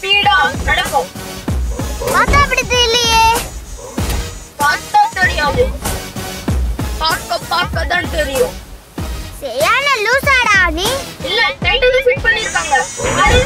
Speedo நடக்கும் பார்த்தா அப்படி தெரியலையே பார்த்தா தெரியாது பார்க்க பார்க்க தான் தெரியும் சரியான லூசாடா நீ இல்ல டைட்டில் ஃபிட் பண்ணிருக்காங்க அது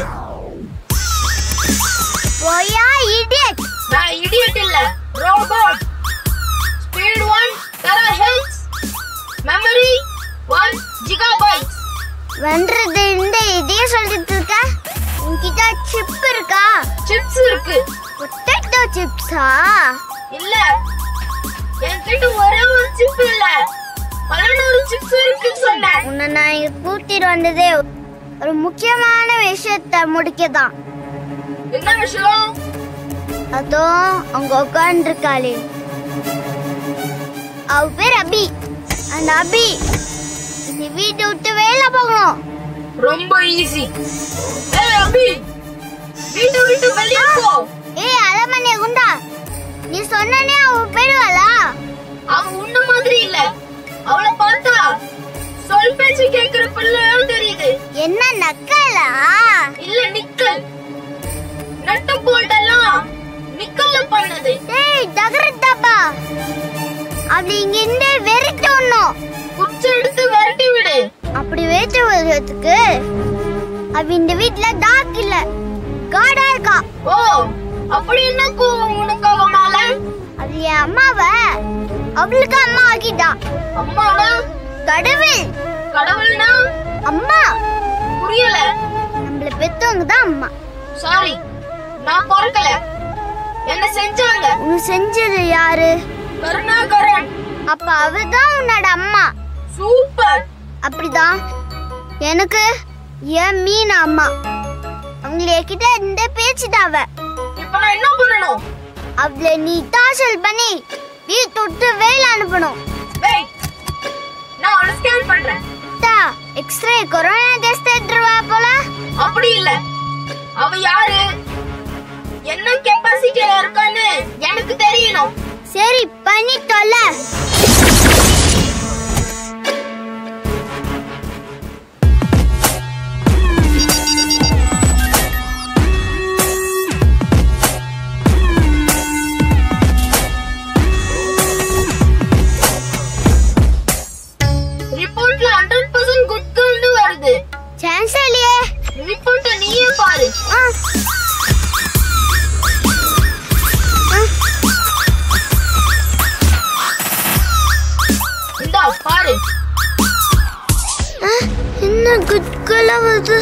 போயா இடியட் நான் இடியட் இல்ல robot speed 1 terahertz memory 1 gigabytes வென்றது இந்த இதையே சொல்லிட்டு இருக்க உன்கிட்ட சிப் இருக்கா சிப்ஸ் இருக்கு பொட்டேட்டோ சிப்ஸா இல்ல என்கிட்ட ஒரே ஒரு சிப் இல்ல பதினோரு சிப்ஸ் இருக்குன்னு சொன்னேன் உன்னை நான் இங்க கூட்டிட்டு வந்ததே ஒரு முக்கியமான விஷயத்த முடிக்க தான் என்ன விஷயம் அதோ அங்க உட்காந்துருக்காளே அவ பேர் அபி அந்த அபி இந்த வீட்டை விட்டு வேலை போகணும் ரொம்ப ஈஸி ஏய் அபி வீட்டை விட்டு வெளியே போ ஏய் அலமணிய குண்டா நீ சொன்னனே அவ போயிடுவாளா அவ உன்ன மாதிரி இல்ல அவளை பார்த்தா சொல் பேச்சு கேக்குற பிள்ளையும் தெரியுது என்ன நக்கலா இல்ல நிக்கல் நட்டு போல்ட் எல்லாம் நிக்கல்ல பண்ணது ஏய் தகரத்தப்பா அப்படி இங்க இருந்து வெறிட்டு ஒண்ணும் குச்சி எடுத்து விரட்டி விடு அப்படி வேட்டு வருவதுக்கு அவ இந்த வீட்ல டாக் இல்ல காடா இருக்கா ஓ அப்படி என்ன கோவம் உனக்கு அவ மேல அது என் அம்மாவை அவளுக்கு அம்மா ஆக்கிட்டா அம்மாடா கடவுள் கடவுள்னா அம்மா புரியல நம்மள பெத்தவங்க தான் அம்மா சாரி நான் பிறக்கல என்ன செஞ்சாங்க உனக்கு செஞ்சது யாரு கருணாகரன் அப்ப அவதான் உன்னோட அம்மா சூப்பர் அப்படிதான் எனக்கு என் மீன் அம்மா அவங்கள என்கிட்ட இந்த பேச்சுட்டாவ இப்ப நான் என்ன பண்ணணும் அவளை நீ டார்ச்சல் பண்ணி வீட்டு விட்டு வேலை அனுப்பணும் வெயிட் நான் அவளை ஸ்கேன் பண்றேன் எக்ஸ்ரே கொரோனா டெஸ்ட் எடுத்துருவா போல அப்படி இல்ல அவ யாரு என்ன கெப்பாசிட்டில இருக்கான்னு எனக்கு தெரியணும் சரி பண்ணி தொலை ரிப்போர்ட்ல ஹண்ட்ரட் பர்சன்ட் குட்னு வருது சான்ஸ் இல்லையே ரிப்போர்ட்ட நீயே பாரு ஆ. ஆ. இந்தா பாரு ஆ, என்ன குட்கலா வருது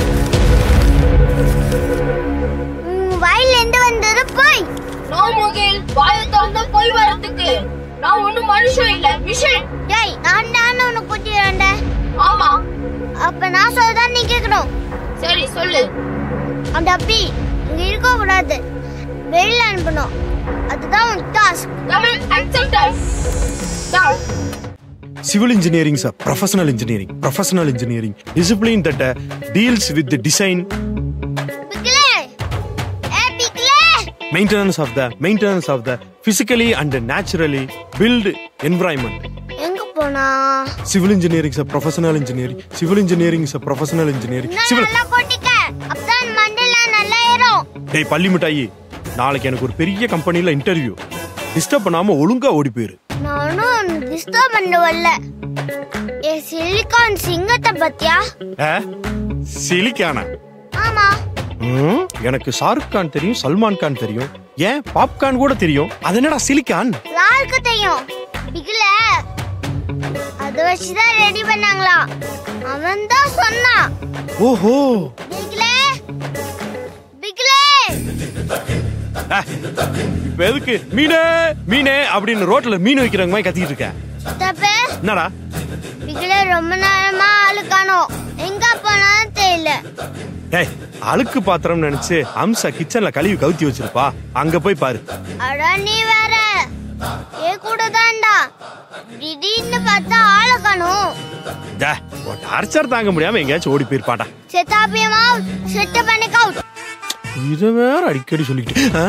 உன் வாயில இருந்து வந்தது போய் நோ முகில் வாயை திறந்தா போய் வரதுக்கு நான் ஒண்ணும் மனுஷன் இல்ல மிஷின் டேய் நான் தான் உன்னை கூட்டி வந்தேன் ஆமா அப்ப நான் சொல்லதான் நீ கேட்கணும் சரி சொல்லு அந்த அப்பி இங்க இருக்க கூடாது வெளியில அனுப்பணும் அதுதான் உன் task command accepted sir Civil engineering is a professional engineering. Professional engineering discipline that uh, deals with the design, பிக்லே ஏ பிக்லே maintenance of the maintenance of the physically and naturally built environment. எங்க போனா Civil engineering is a professional engineering. Civil engineering is a professional engineering. இன்னும் Civil. நல்லா கொட்டிக்க அப்பதான் மண்டையில நல்லா ஏறும் டேய் பள்ளி மிட்டாயி நாளைக்கு எனக்கு ஒரு பெரிய கம்பெனில இன்டர்வியூ டிஸ்டர்ப் பண்ணாம ஒழுங்கா ஓடி போயிரு நானும் டிஸ்டர்ப் பண்ண வரல ஏ சிலிகான் சிங்கத்தை பத்தியா ஆ? சிலிக்கானா ஆமா ம், எனக்கு ஷாருக் கான் தெரியும் சல்மான் கான் தெரியும் ஏன் பாப்கார்ன் கூட தெரியும் அது என்னடா சிலிக்கான் யாருக்கு தெரியும் பிகில அதை வச்சுதான் ரெடி பண்ணாங்களா அவன் தான் சொன்னான் ஓஹோ பிகிலே பிகிலே ஆ, இப்ப எதுக்கு மீனே மீனே அப்படின்னு ரோட்ல மீன் வைக்கிறவங்க மாதிரி கத்திட்டு இருக்க தப்பே என்னடா பிகிலே ரொம்ப நேரமா ஆளு காணோம் எங்க போனாலும் தெரியல ஏய் அழுக்கு பாத்திரம் நினைச்சு அம்சா கிச்சன்ல கழுவி கவுத்தி வச்சிருப்பா அங்க போய் பாரு அடா நீ வேற ஏ கூட தான்டா திடீர்னு பார்த்தா ஆளை காணோம் டே, உன் டார்ச்சர் தாங்க முடியாம எங்கேயாச்சும் ஓடி போயிருப்பாடா செத்தாப்பியமா செட்டு பண்ணிக்க அவுட் இதை வேற அடிக்கடி சொல்லிக்கிட்டு ஆ?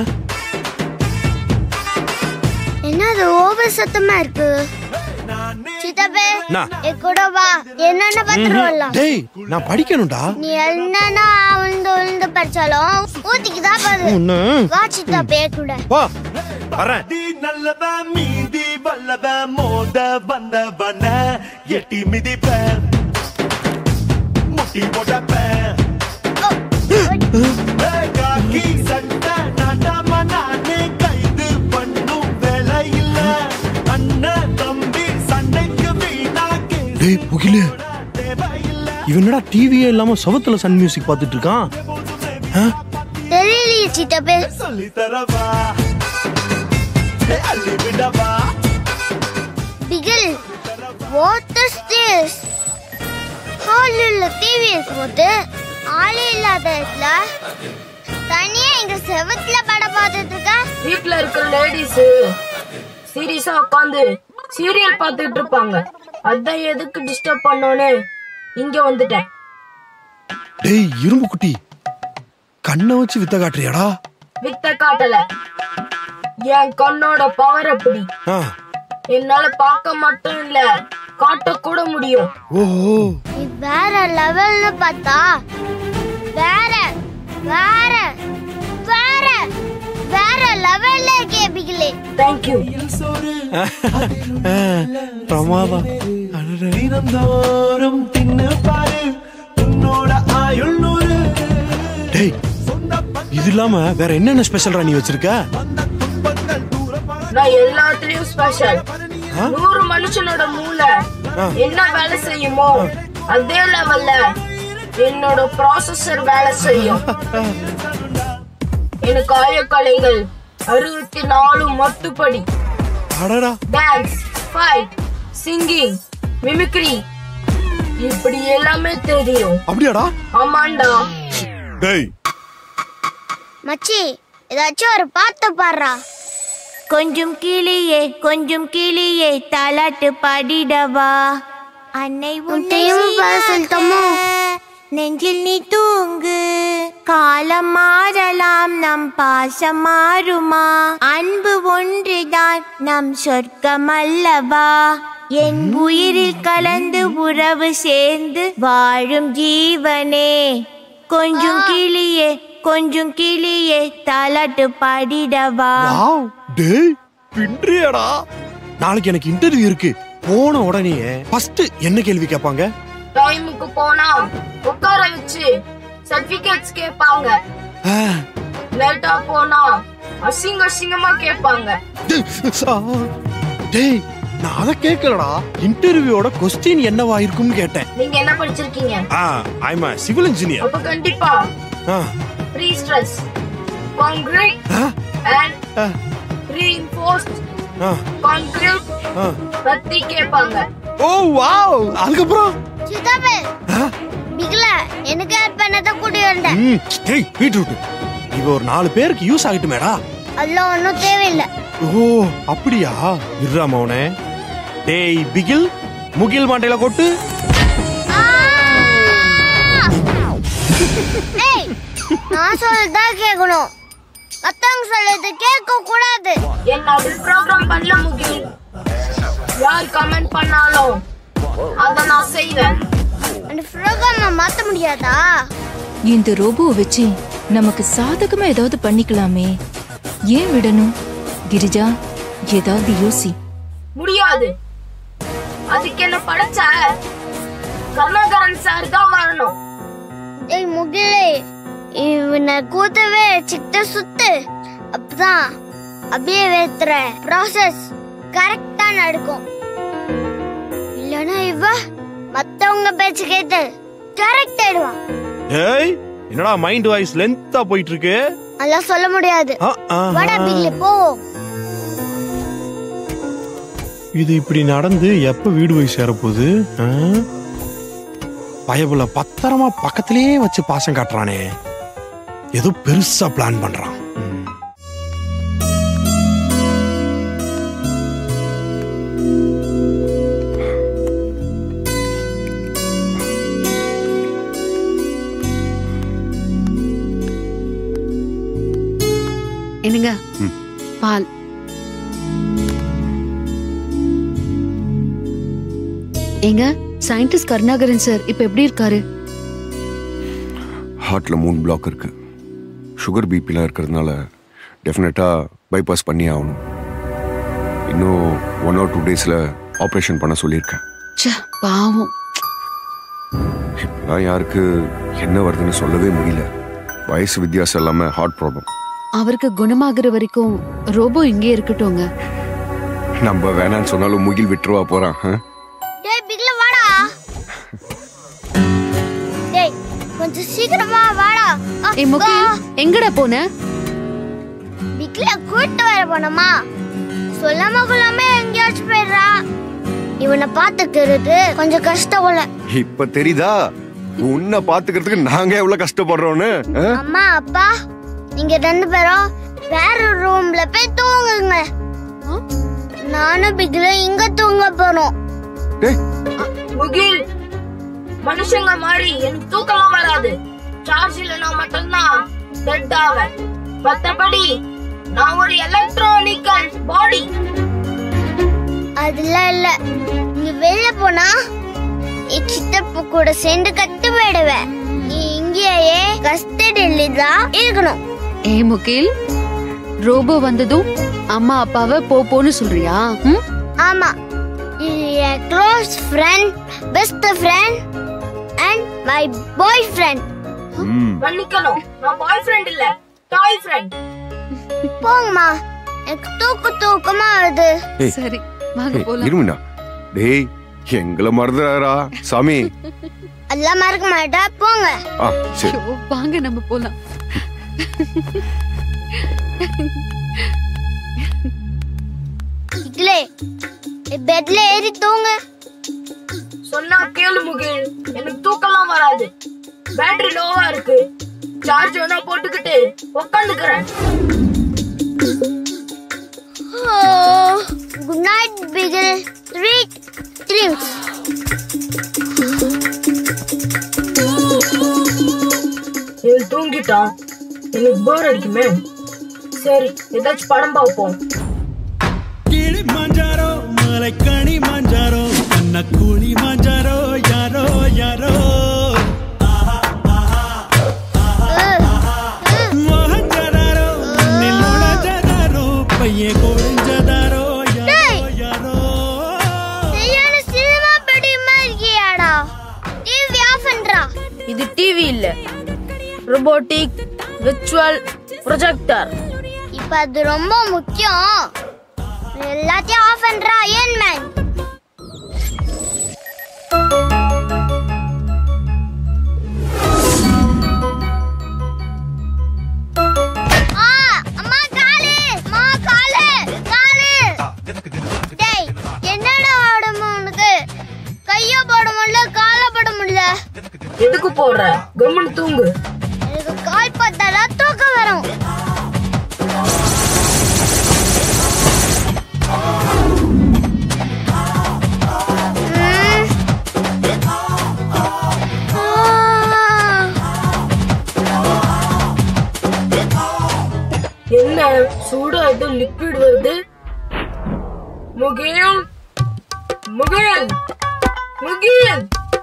என்னது ஓவர் சத்தமா இருக்கு சித்தப்பே என்ன? என் கூட வா என்னென்ன பத்திரம் வரலாம் டேய் நான் படிக்கணும்டா நீ என்னன்னா அவன் விழுந்து விழுந்து படிச்சாலும் ஊத்திக்கு தான் பாரு ஒண்ணு வாச்சிட்டா பேய கூட வா வரேன் தி நல்லவன் மீதி வல்லவன் மோத வந்தவன எட்டி மிதிப்பேன் முட்டி போட்டப்பேன் காக்கி சட்டை நாட்டாம நானே கைது பண்ணும் வேலை இல்ல அண்ணன் தம்பி சண்டைக்கு வீணா டேய் முகிலு தேவையில்லை இவன் என்னடா டிவியே இல்லாம சவத்துல சன் மியூசிக் பார்த்துட்டு இருக்கான் ஆ? தெரியலையே சித்தா பே சொல்லி தரவா அள்ளி விடவா பிகில் வாட் இஸ் திஸ் ஹாலில் டிவி இருக்கும்போது ஆளே இல்லாத இடத்துல தனியா எங்க செவத்துல படம் பார்த்துட்டு இருக்க வீட்ல இருக்கிற லேடிஸ் சீரியஸா உட்காந்து சீரியல் பார்த்துட்டு இருப்பாங்க அதான் எதுக்கு டிஸ்டர்ப் பண்ணோன்னு இங்க வந்துட்டேன் டேய் இரும்பு குட்டி கண்ணை வச்சு வித்த காட்டுறியாடா வித்த காட்டல என் கண்ணோட பவர் அப்படி ஆ. என்னால பார்க்க மட்டும் இல்ல காட்ட கூட முடியும் ஓஹோ நீ வேற லெவல்னு பார்த்தா வேற வேற வேற வேற லெவல்ல இருக்கே பிகிலே தேங்க்யூ ஆ, பிரமாதம் அடடே. தினந்தோறும் தின்னு பாரு உன்னோட ஆயுள் நூறு டேய் இது இல்லாம வேற என்னென்ன ஸ்பெஷல்ரா நீ வச்சிருக்க நான் எல்லாத்துலயும் ஸ்பெஷல் நூறு மனுஷனோட மூளை என்ன வேலை செய்யுமோ அதே லெவல்ல என்னோட ப்ராசஸர் வேலை செய்யும் எனக்கு ஆயக்கலைகள் அறுபத்தி நாலு மட்டுப்படி அடடா டான்ஸ் ஃபைட் சிங்கிங் மிமிக்ரி இப்படி எல்லாமே தெரியும் அப்படியாடா ஆமாண்டா டேய் மச்சி ஏதாச்சும் ஒரு பாட்டு பாடுறா கொஞ்சம் கிளியே கொஞ்சம் கிளியே தாலாட்டு பாடிடவா அன்னை உன்னை உன்னையும் பாட சொல்லட்டுமோ? சீராக நெஞ்சில் நீ தூங்கு காலம் மாறலாம் நம் பாசம் மாறுமா அன்பு ஒன்றுதான் நம் சொர்க்கம் அல்லவா என் உயிரில் கலந்து உறவு சேர்ந்து வாழும் ஜீவனே கொஞ்சம் கிளியே கொஞ்சம் கிளியே தாலாட்டு பாடிடவா வாவ் டேய் பின்றியாடா நாளைக்கு எனக்கு இன்டர்வியூ இருக்கு போன உடனே ஃபர்ஸ்ட் என்ன கேள்வி கேட்பாங்க டைமுக்கு போனா உட்கார வச்சு சர்டிபிகேட்ஸ் கேட்பாங்க ஆ, லேட்டா போனா அசிங்க அசிங்கமா கேட்பாங்க ஆ, டேய் நான் அதை கேட்கலடா இன்டர்வியூவோட கொஸ்டின் என்னவா இருக்கும்னு கேட்டேன் நீங்க என்ன படிச்சிருக்கீங்க ஆ ஐம் சிவில் இன்ஜினியர் அப்ப கண்டிப்பா prestress concrete and reinforced concrete பத்தி கேட்பாங்க ஓ வாவ் அதுக்கப்புறம் சித்தாபே ஆ, பிகில எனக்கு ஹெல்ப் பண்ணத கூட்டி வந்தேன் ம், டேய் பீட்ரூட் இவ ஒரு நாலு பேருக்கு யூஸ் ஆகட்டுமேடா அதெல்லாம் ஒன்றும் தேவையில்லை ஓ அப்படியா இருடா மௌனே டேய் பிகில் முகில் மாட்டையில கொட்டு ஏய் நான் சொல்றதா கேட்கணும் மத்தவங்க சொல்றது கேட்க கூடாது என்ன அப்படி ப்ரோக்ராம் பண்ணல முகில் யார் கமெண்ட் பண்ணாலும் அத நான் செய்வேன் அந்த ப்ரோக்ராம மாத்த முடியாதா இந்த ரோபோவை வச்சு நமக்கு சாதகமா ஏதாவது பண்ணிக்கலாமே ஏன் விடணும் கிரிஜா ஏதாவது யோசி முடியாது அதுக்கு என்ன படைச்ச கருணாகரன் சார் தான் வரணும் ஏய் முகிலே இவனை கூத்தவே சிட்ட சுத்து அப்பதான் அப்படியே வேத்துற ப்ராசஸ் கரெக்டா நடக்கும் இல்லனா இவ மத்தவங்க பேச்சு கேட்டு கரெக்ட் ஆயிடுவான் ஏய் என்னடா மைண்ட் வாய்ஸ் லென்த்தா போயிட்டு இருக்கு அதெல்லாம் சொல்ல முடியாது ஆ, ஆ, வாடா ஆ. பில்லு போ இது இப்படி நடந்து எப்ப வீடு போய் சேரப்போகுது ஆ? பயபுல பத்திரமா பக்கத்திலேயே வச்சு பாசம் காட்டுறானே ஏதோ பெருசா பிளான் பண்றான் ம். என்னங்க பால் ஏங்க சயின்டிஸ்ட் கருணாகரன் சார் இப்ப எப்படி இருக்காரு ஹார்ட்ல மூணு பிளாக் இருக்கு சுகர் பிபிலாம் இருக்கிறதுனால டெஃபினட்டாக பைபாஸ் பண்ணி ஆகணும் இன்னும் ஒன் ஆர் டூ டேஸில் ஆப்ரேஷன் பண்ண சொல்லியிருக்கேன் ச்சே பாவம் இப்பெல்லாம் யாருக்கு என்ன வருதுன்னு சொல்லவே முடியல வயசு வித்தியாசம் இல்லாமல் ஹார்ட் ப்ராப்ளம் அவருக்கு குணமாகுற வரைக்கும் ரோபோ இங்கே இருக்கட்டும்ங்க நம்ம வேணான்னு சொன்னாலும் முகில் விட்டுருவா போறான் ஆ? டேய் பிக்ல வாடா டேய் கொஞ்சம் சீக்கிரமா வாடா அ, ஏ முகில் வா. எங்கடா போன பிக்ல கூட்டு வர போனோமா சொல்லாம கொள்ளாம எங்கேயாச்சும் போயிடுறா இவனை பாத்துக்கிறது கொஞ்சம் கஷ்டம் போல இப்ப தெரியுதா உன்னை பாத்துக்கிறதுக்கு நாங்க எவ்வளவு கஷ்டப்படுறோம்னு ஆ? அம்மா அப்பா நீங்க ரெண்டு பேரும் வேற ரூம்ல போய் தூங்குங்க நானும் பிக்ல இங்க தூங்க போறோம் டேய் முகில் மனுஷங்க மாதிரி எனக்கு தூக்கலாம் வராது சார்ஜ் இல்லைன்னா மட்டும்தான் டெட் ஆவேன் மத்தபடி நான் ஒரு எலக்ட்ரானிக்கல் பாடி அதெல்லாம் இல்ல நீ வெளில போனா நீ சித்தப்பு கூட சேர்ந்து கட்டு போயிடுவேன் நீ இங்கேயே கஸ்டடியில தான் இருக்கணும் ஏ முகில் ரோபோ வந்ததும் அம்மா அப்பாவை போ போன்னு சொல்றியா ம்? ஆமா இது என் close friend best friend and my boyfriend ம் மன்னிக்கணும் நான் பாய் ஃப்ரெண்ட் இல்ல டாய் ஃப்ரெண்ட் போங்கம்மா எனக்கு தூக்கு தூக்கமா வருது ஏய், சரி வாங்க ஏய், போலாம் இருமிண்டா டேய் எங்களை மறந்துறாரா சாமி எல்லாம் மறக்க மாட்டா போங்க ஆ சரி ஐயோ, வாங்க நம்ம போலாம் இட்லே பெட்ல ஏறி தூங்கு சொன்னா கேளு முகில் எனக்கு தூக்கலாம் வராது பேட்டரி லோவா இருக்கு சார்ஜ் வேணா போட்டுக்கிட்டு உட்காந்துக்கிறேன் good night Bigil sweet dreams இவன் தூங்கிட்டான் எனக்கு போர் அடிக்குமே சரி ஏதாச்சும் படம் பார்ப்போம் கிளி மாஞ்சாரோ மலைக்கணி மாஞ்சாரோ கண்ண கூலி மாஞ்சாரோ யாரோ யாரோ மோகஞ்சதாரோ நில்லோட ஜதாரோ பையே கோழிஞ்சதாரோ யாரோ யாரோ சரியான சினிமா படமா இருக்கியாடா டிவி ஆஃப் பண்றா இது டிவி இல்ல ரோபோட்டிக் விர்ச்சுவல் ப்ரொஜெக்டர் இப்ப அது ரொம்ப முக்கியம் எல்லாத்தையும் ஆஃப் பண்றா ஏன் மேன் ஆ, அம்மா காலு அம்மா காலு காலு டேய் என்னடா உடம்பு உனக்கு கைய போட முடியல கால போட முடியல எதுக்கு போடுற கம்முன்னு தூங்கு எனக்கு கால் பார்த்தாதான் தூக்கம் வரும் ம். ஆ. என்ன சூடா ஏதோ லிக்விட் வருது முகில் முகில் முகில்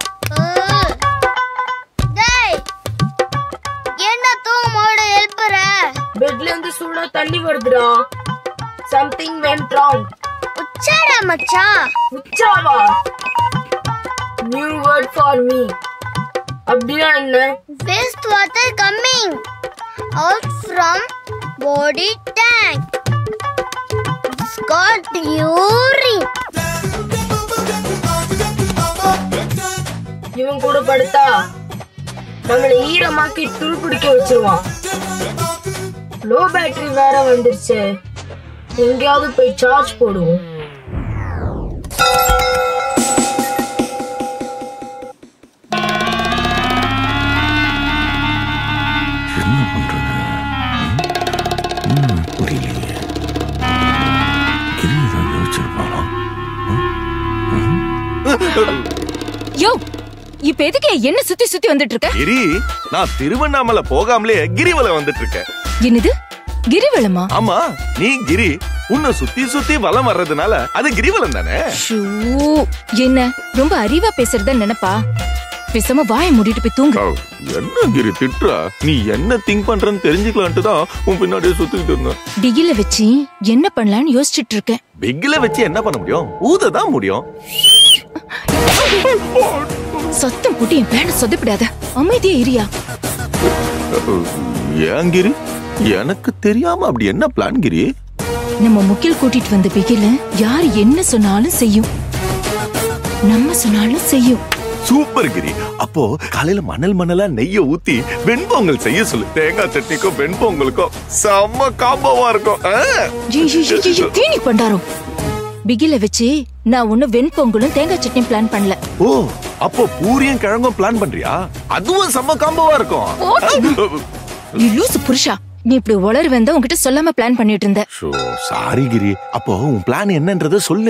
டேய் என்ன தூங்கும்போது எழுப்புற பெட்ல இருந்து சூடா தண்ணி வருதுடா சம்திங் வென்ட் ராங் உச்சாடா மச்சான் உச்சாவா நியூ வேர்ட் ஃபார் மீ அப்படின்னா என்ன waste water coming out from body tank. It's got urine. இவன் கூட படுத்தா நம்மளை ஈரமாக்கி துரு பிடிக்க வச்சிருவான் லோ பேட்டரி வேற வந்துருச்சு எங்கேயாவது போய் சார்ஜ் போடுவோம் என்ன பண்றது ம், புரியலையே கிரிதான் யோசிச்சிருப்பாளா யோ இப்ப எதுக்கு என்ன சுத்தி சுத்தி வந்துட்டு இருக்க கிரி நான் திருவண்ணாமலை போகாமலே கிரிவலம் வந்துட்டு இருக்கேன் என்னது கிரிவலமா ஆமா நீ கிரி உன்னை சுத்தி சுத்தி வலம் வர்றதுனால அது கிரிவலம் தானே ஷூ என்ன ரொம்ப அறிவா பேசுறத நினைப்பா பேசாம வாயை மூடிட்டு போய் தூங்கு அவ், என்ன கிரி திட்டுறா நீ என்ன திங்க் பண்றன்னு தெரிஞ்சுக்கலான்ட்டு தான் உன் பின்னாடியே சுத்திக்கிட்டு இருந்தேன் பிகில வச்சு என்ன பண்ணலாம்னு யோசிச்சுட்டு இருக்கேன் பிக்ல வச்சு என்ன பண்ண முடியும் ஊத தான் முடியும் சத்தம் போட்டு என் பேன சொதப்பிடாத அமைதியா இரியா ஏன் கிரி எனக்கு தெரியாம அப்படி என்ன பிளான் கிரி நம்ம முக்கில் கூட்டிட்டு வந்த பிகில யார் என்ன சொன்னாலும் செய்யும் நம்ம சொன்னாலும் செய்யும் சூப்பர் கிரி அப்போ காலையில மணல் மணலா நெய்ய ஊத்தி வெண்பொங்கல் செய்ய சொல்லு தேங்காய் சட்னிக்கும் வெண்பொங்கலுக்கும் செம்ம காம்போவா இருக்கும் ஆ? ஜி, ஜி, ஜி, ஜி, ஜி, தீனி பண்டாரம் பிகில வச்சு நான் ஒண்ணு வெண்பொங்கலும் தேங்காய் சட்னியும் பிளான் பண்ணல ஓ அப்போ பூரியும் கிழங்கும் பிளான் பண்றியா அதுவும் செம்ம காம்போவா இருக்கும் நீ லூசு புருஷா நீ இப்படி உளறு வந்த உன்கிட்ட சொல்லாம பிளான் பண்ணிட்டு இருந்த ஷோ சாரி கிரி அப்போ உன் பிளான் என்னன்றத சொல்லு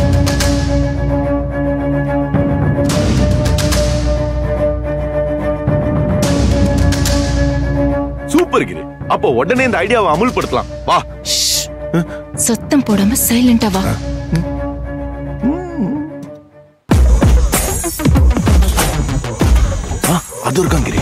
சூப்பர் கிரி அப்போ உடனே இந்த ஐடியாவை அமுல்படுத்தலாம் வா சத்தம் போடாம சைலண்டா வா ஆ, அது இருக்கான் கிரி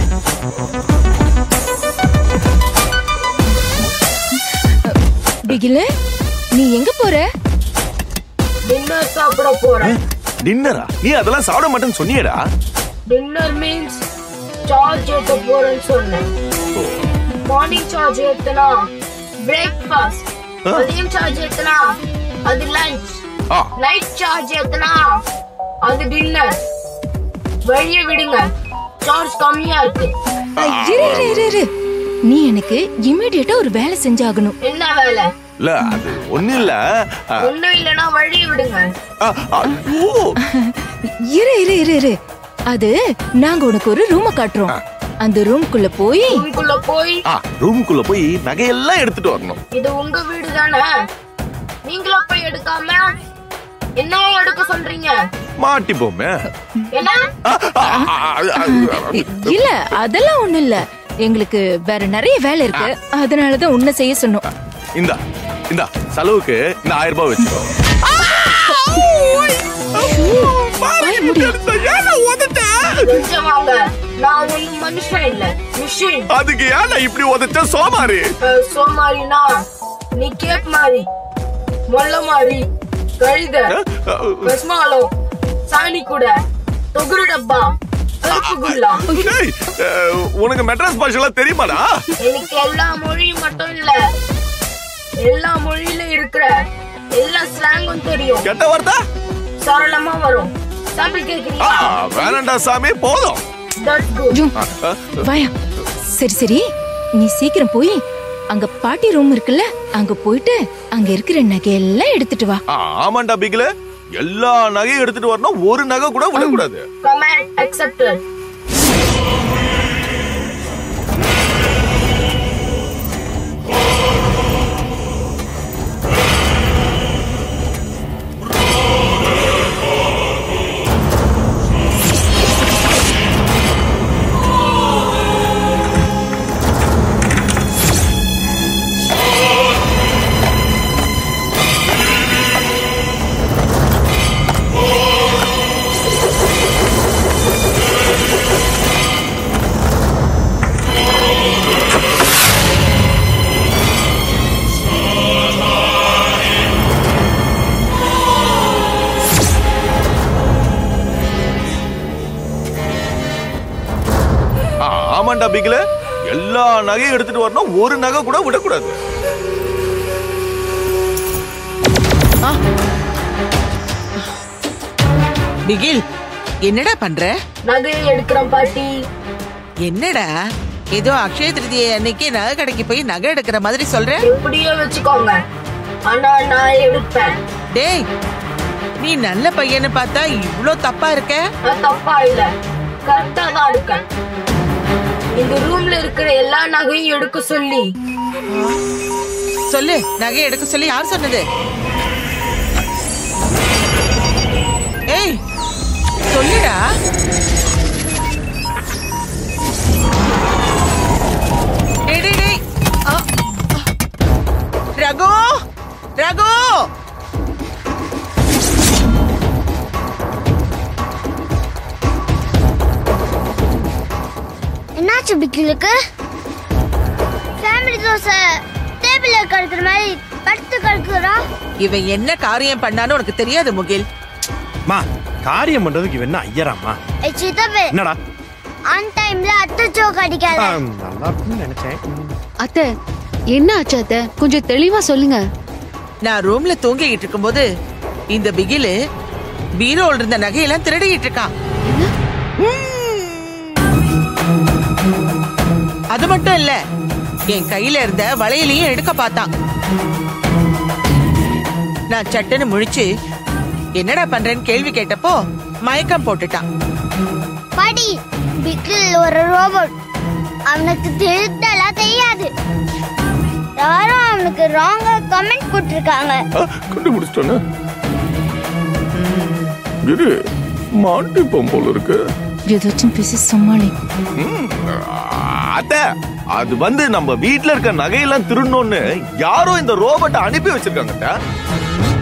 பிகில நீ எங்க போற டின்னர் சாப்பிட போறேன் டின்னரா நீ அதெல்லாம் சாப்பிட மாட்டேன்னு சொன்னியடா டின்னர் மீன்ஸ் சார்ஜ் ஏத்த போறேன்னு சொன்னேன் மார்னிங் சார்ஜ் ஏத்தனா பிரேக்ஃபாஸ்ட் மதியம் சார்ஜ் ஏத்தனா அது லஞ்ச் ஆ. நைட் சார்ஜ் ஏத்தனா அது டின்னர் வெளியே விடுங்க சார்ஜ் கம்மியா இருக்கு இரு இரு இரு இரு நீ எனக்கு இமிடியேட்டா ஒரு வேலை செஞ்சாகணும் என்ன வேலை இல்ல அது ஒண்ணு இல்ல ஆ, ஒண்ணும் இல்லனா வழியை விடுங்க ஆ, ஐயோ. இரு இரு இரு இரு அது நாங்க உனக்கு ஒரு ரூம காட்டுறோம் அந்த ரூம்குள்ள போய் ரூம்குள்ள போய் ஆ, ரூமுக்குள்ள போய் நகையெல்லாம் எடுத்துட்டு வரணும் இது உங்க வீடு தானே நீங்களா போய் எடுக்காம என்ன எடுக்க சொல்றீங்க மாட்டிப்போமே என்ன இல்ல அதெல்லாம் ஒண்ணு இல்ல எங்களுக்கு வேற நிறைய வேலை இருக்கு அதனாலதான் உன்னை செய்ய சொன்னோம் இந்தா இந்தா செலவுக்கு இந்த ஆயிரம் ரூபாய் வச்சுக்கோ வாய மூடி. கொஞ்சம் வாங்க நான் ஒண்ணும் மனுஷன் இல்ல மிஷின் அதுக்கு ஏன்டா இப்படி உதச்ச சோமாரி சோமாரினா நீ கேப் மாறி மொல்ல மாறி கழுத பஸ்மாலம் சாணி கூட தொகுரு டப்பா கருப்பு குல்லா டேய், அஹ், உனக்கு மெட்ராஸ் பாஷெல்லாம் தெரியுமாடா எனக்கு எல்லா மொழியும் மட்டும் இல்ல எல்லா மொழியில இருக்கிற எல்லா ஸ்லாங்கும் தெரியும் கெட்ட வார்த்தை சரளமா வரும் சாம்பிள் ஆ, கேக்குறீங்களா வேணாண்டா சாமி போதும் தட்ஸ் குட் ஜூ, வாயா சரி சரி நீ சீக்கிரம் போய் அங்க பாட்டி ரூம் இருக்குல்ல அங்க போயிட்டு அங்க இருக்கிற நகையெல்லாம் எடுத்துட்டு வா ஆ, ஆமாண்டா பிகில எல்லா நகையும் எடுத்துட்டு வரணும் ஒரு நகை கூட விடக்கூடாது கமாண்ட் அக்செப்டட் ஆ, ஆமாண்டா பிகில எல்லா நகையும் எடுத்துட்டு வரணும் ஒரு நகை கூட விடக்கூடாது பிகில் என்னடா பண்ற நகையை எடுக்கிறேன் பாட்டி என்னடா ஏதோ அக்ஷய திருதியை அன்னைக்கு நகை கடைக்கு போய் நகை எடுக்கிற மாதிரி சொல்ற எப்படியோ வச்சுக்கோங்க ஆனா நான் எடுப்பேன் டேய் நீ நல்ல பையன்னு பார்த்தா இவ்ளோ தப்பா இருக்க நான் தப்பா இல்ல கரெக்டா தான் இருக்கேன் இந்த ரூம்ல இருக்கிற எல்லா நகையும் எடுக்க சொல்லி சொல்லு நகை எடுக்க சொல்லி யார் சொன்னது ஏய் சொல்லுடா டேய், டேய், டேய். ஆ, ஆ. ரகு ரகு என்னாச்சு பிக்கிலுக்கு ஃபேமிலி தோசை டேபிள்ல கிடக்குற மாதிரி படுத்து கிடக்குறா இவன் என்ன காரியம் பண்ணான்னு உனக்கு தெரியாது முகில் மா காரியம் பண்றதுக்கு இவன் என்ன ஐயராமா ஏ சித்தப்பு என்னடா ஆன் டைம்ல அத்தச்சோ கடிக்காத ஆ, நல்லா இருக்கும்னு நினைச்சேன் அத்தை என்ன ஆச்சு அத்தை கொஞ்சம் தெளிவா சொல்லுங்க நான் ரூம்ல தூங்கிக்கிட்டு இருக்கும்போது இந்த பிகிலு பீரோல இருந்த நகையெல்லாம் திருடிக்கிட்டு இருக்கான் அது மட்டும் இல்ல என் கையில இருந்த வளையலையும் எடுக்க பார்த்தான் நான் சட்டுன்னு முழிச்சு என்னடா பண்றேன்னு கேள்வி கேட்டப்போ மயக்கம் போட்டுட்டான் படி பிக்கில் ஒரு ரோபோட் அவனுக்கு திருத்தலாம் தெரியாது யாரும் அவனுக்கு ராங்கா கமெண்ட் போட்டிருக்காங்க கண்டுபிடிச்சிட்டோன்னு இரு மாட்டிப்போம் போல இருக்கு ஏதாச்சும் பேசி சமாளி ம், அத்தை அது வந்து நம்ம வீட்ல இருக்க நகையெல்லாம் திருடணும்னு யாரோ இந்த ரோபோட்டை அனுப்பி வச்சிருக்காங்க அத்தை.